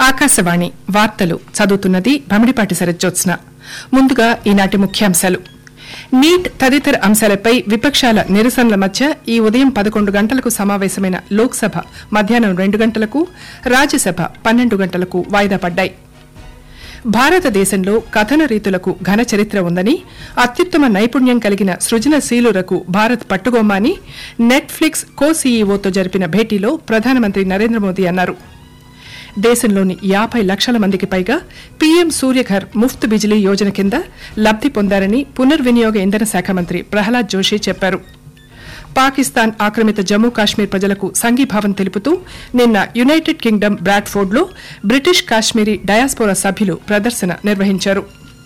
ఆకాశవాణి వార్తలు చదువుతున్నది భమిడిపాటి శరజ్జోత్స్న ముందుగా ఈనాటి ముఖ్యాంశాలు నీట్ తదితర అంశాలపై విపక్షాల నిరసనల మధ్య ఈ ఉదయం పదకొండు గంటలకు సమావేశమైన లోక్సభ మధ్యాహ్నం రెండు గంటలకు రాజ్యసభ పన్నెండు గంటలకు వాయిదా పడ్డాయి భారతదేశంలో కథన రీతులకు ఘన చరిత్ర ఉందని అత్యుత్తమ నైపుణ్యం కలిగిన సృజనశీలురకు భారత్ పట్టుగొమ్మ నెట్ఫ్లిక్స్ కో సీఈఓతో జరిపిన భేటీలో ప్రధానమంత్రి నరేంద్ర మోదీ అన్నారు దేశంలోని యాభై లక్షల మందికి పైగా పీఎం సూర్యఘర్ ముఫ్త్ బిజిలీ యోజన కింద లబ్ది పొందారని పునర్వినియోగ ఇంధన శాఖ మంత్రి ప్రహ్లాద్ జోషి చెప్పారు పాకిస్తాన్ ఆక్రమిత జమ్మూ కాశ్మీర్ ప్రజలకు సంఘీభావం తెలుపుతూ నిన్న యునైటెడ్ కింగ్డమ్ బ్రాడ్ఫోర్డ్లో బ్రిటిష్ కాశ్మీరీ డయాస్పోరా సభ్యులు ప్రదర్శన నిర్వహించారు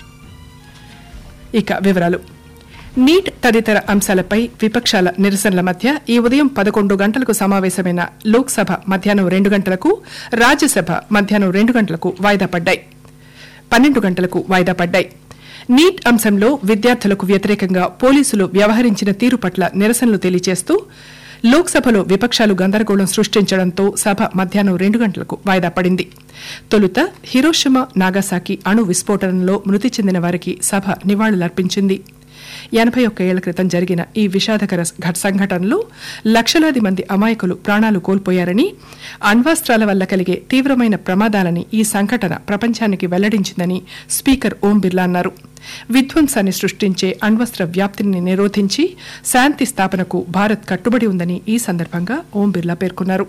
ఇక వివరాలు నీట్ తదితర అంశాలపై విపక్షాల నిరసనల మధ్య ఈ ఉదయం పదకొండు గంటలకు సమావేశమైన లోక్సభ మధ్యాహ్నం రెండు గంటలకు రాజ్యసభ మధ్యాహ్నం రెండు గంటలకు వాయిదా పడ్డాయి పన్నెండు గంటలకు వాయిదా పడ్డాయి నీట్ అంశంలో విద్యార్థులకు వ్యతిరేకంగా పోలీసులు వ్యవహరించిన తీరు పట్ల నిరసనలు తెలియజేస్తూ లోక్సభలో విపక్షాలు గందరగోళం సృష్టించడంతో సభ మధ్యాహ్నం రెండు గంటలకు వాయిదా పడింది తొలుత హిరోషిమా నాగాసాకి అణు విస్ఫోటనంలో మృతి చెందిన వారికి సభ నివాళులర్పించింది ఎనభై ఒక్క ఏళ్ల క్రితం జరిగిన ఈ విషాదకర ఘట సంఘటనలో లక్షలాది మంది అమాయకులు ప్రాణాలు కోల్పోయారని అణ్వాస్త్రాల వల్ల కలిగే తీవ్రమైన ప్రమాదాలని ఈ సంఘటన ప్రపంచానికి వెల్లడించిందని స్పీకర్ ఓం బిర్లా అన్నారు విధ్వంసాన్ని సృష్టించే అణ్వస్త్ర వ్యాప్తిని నిరోధించి శాంతి స్థాపనకు భారత్ కట్టుబడి ఉందని ఈ సందర్భంగా ఓం బిర్లా పేర్కొన్నారు